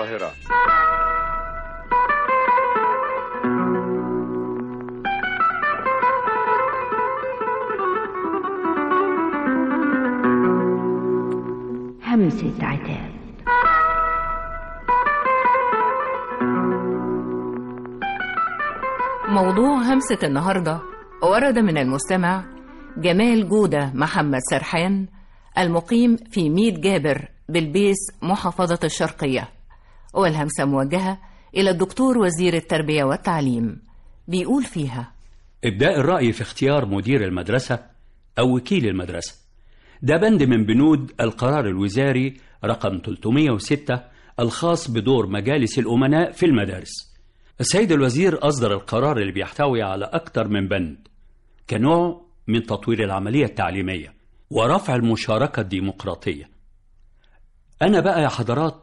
القاهرة همسة عتاب موضوع همسة النهاردة ورد من المستمع جمال جودة محمد سرحان المقيم في ميت جابر بالبيس محافظة الشرقية والهمسة موجهة إلى الدكتور وزير التربية والتعليم بيقول فيها إبداء الرأي في اختيار مدير المدرسة أو وكيل المدرسة ده بند من بنود القرار الوزاري رقم 306 الخاص بدور مجالس الأمناء في المدارس السيد الوزير أصدر القرار اللي بيحتوي على أكثر من بند كنوع من تطوير العملية التعليمية ورفع المشاركة الديمقراطية أنا بقى يا حضرات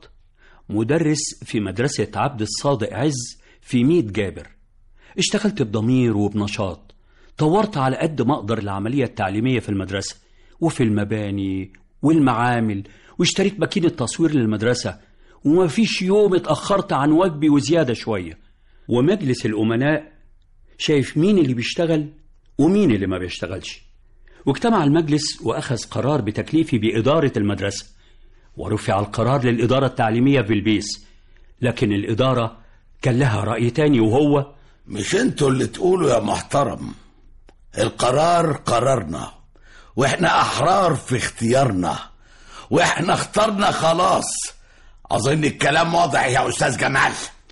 مدرس في مدرسة عبد الصادق عز في ميت جابر اشتغلت بضمير وبنشاط طورت على قد ما أقدر العملية التعليمية في المدرسة وفي المباني والمعامل واشتريت ماكينة تصوير للمدرسة وما فيش يوم اتأخرت عن واجبي وزيادة شوية ومجلس الأمناء شايف مين اللي بيشتغل ومين اللي ما بيشتغلش واجتمع المجلس وأخذ قرار بتكليفي بإدارة المدرسة ورفع القرار للإدارة التعليمية في البيس لكن الإدارة كان لها رأي تاني وهو مش انتوا اللي تقولوا يا محترم القرار قرارنا واحنا احرار في اختيارنا واحنا اخترنا خلاص اظن الكلام واضح يا استاذ جمال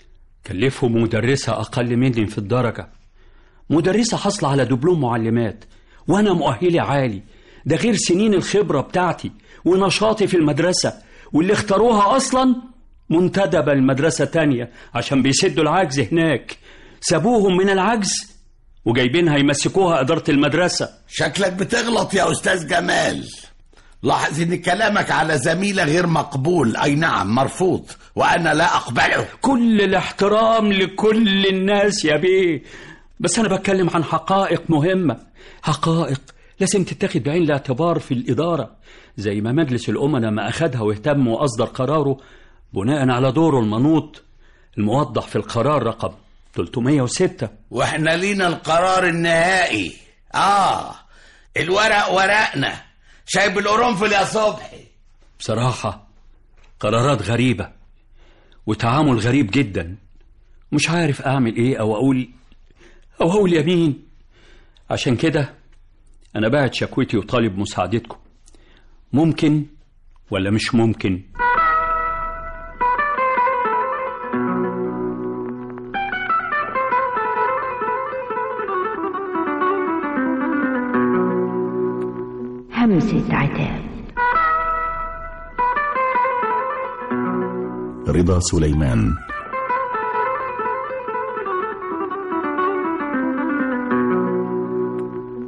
كلفهم مدرسة أقل مني في الدرجة مدرسة حاصلة على دبلوم معلمات وأنا مؤهلي عالي ده غير سنين الخبرة بتاعتي ونشاطي في المدرسة واللي اختاروها أصلا منتدبة المدرسة تانية عشان بيسدوا العجز هناك سابوهم من العجز وجايبينها يمسكوها إدارة المدرسة شكلك بتغلط يا استاذ جمال لاحظ ان كلامك على زميلة غير مقبول اي نعم مرفوض وانا لا اقبله كل الاحترام لكل الناس يا بيه بس أنا بتكلم عن حقائق مهمة حقائق لازم تتاخد بعين الاعتبار في الإدارة زي ما مجلس الأمناء ما أخدها واهتم وأصدر قراره بناء على دوره المنوط الموضح في القرار رقم 306 واحنا لينا القرار النهائي اه الورق ورقنا شايب القرنفل يا صبحي بصراحة قرارات غريبة وتعامل غريب جدا مش عارف أعمل إيه أو أقول أو أقول يمين عشان كده أنا باعت شكوتي وطالب مساعدتكم ممكن ولا مش ممكن همسة عتاب رضا سليمان